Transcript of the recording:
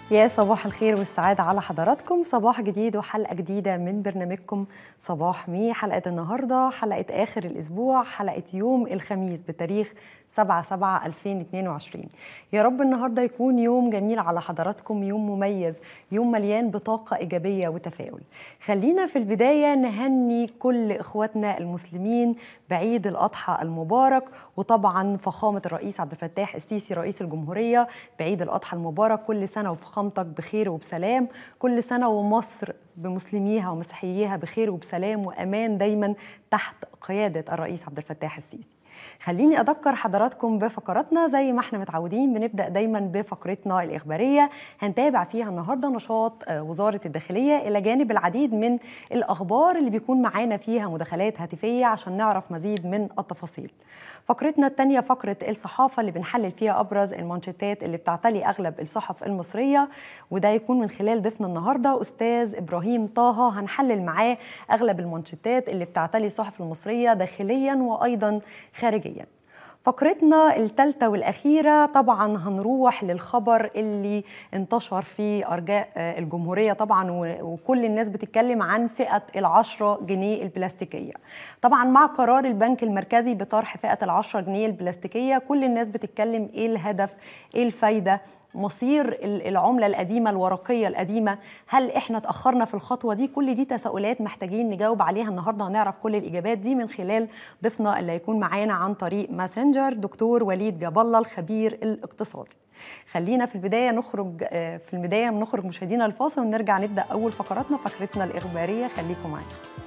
يا صباح الخير والسعادة على حضراتكم صباح جديد وحلقة جديدة من برنامجكم صباح مي حلقة النهاردة حلقة آخر الأسبوع حلقة يوم الخميس بتاريخ 7 7 2022 يا رب النهارده يكون يوم جميل على حضراتكم يوم مميز يوم مليان بطاقه ايجابيه وتفاؤل خلينا في البدايه نهني كل اخواتنا المسلمين بعيد الاضحى المبارك وطبعا فخامه الرئيس عبد الفتاح السيسي رئيس الجمهوريه بعيد الاضحى المبارك كل سنه وفخامتك بخير وبسلام كل سنه ومصر بمسلميها ومسيحييها بخير وبسلام وامان دايما تحت قياده الرئيس عبد الفتاح السيسي خليني أذكر حضراتكم بفقراتنا زي ما احنا متعودين بنبدأ دايما بفقرتنا الإخبارية هنتابع فيها النهاردة نشاط وزارة الداخلية إلى جانب العديد من الأخبار اللي بيكون معانا فيها مداخلات هاتفية عشان نعرف مزيد من التفاصيل فقرتنا الثانية فقرة الصحافة اللي بنحلل فيها أبرز المانشيتات اللي بتعتلي أغلب الصحف المصرية وده يكون من خلال ضيفنا النهاردة أستاذ إبراهيم طه هنحلل معاه أغلب المانشيتات اللي بتعتلي الصحف المصرية داخليا وأيضا خارجيا فقرتنا الثالثة والأخيرة طبعا هنروح للخبر اللي انتشر في أرجاء الجمهورية طبعا وكل الناس بتتكلم عن فئة العشرة جنيه البلاستيكية طبعا مع قرار البنك المركزي بطرح فئة العشرة جنيه البلاستيكية كل الناس بتتكلم إيه الهدف إيه الفايدة مصير العملة القديمة الورقية القديمة هل احنا اتأخرنا في الخطوة دي كل دي تساؤلات محتاجين نجاوب عليها النهاردة هنعرف كل الإجابات دي من خلال ضيفنا اللي هيكون معانا عن طريق ماسنجر دكتور وليد جاب الله الخبير الاقتصادي خلينا في البداية نخرج في البداية نخرج مشاهدينا الفاصل ونرجع نبدأ أول فقراتنا فقرتنا الإخبارية خليكم معانا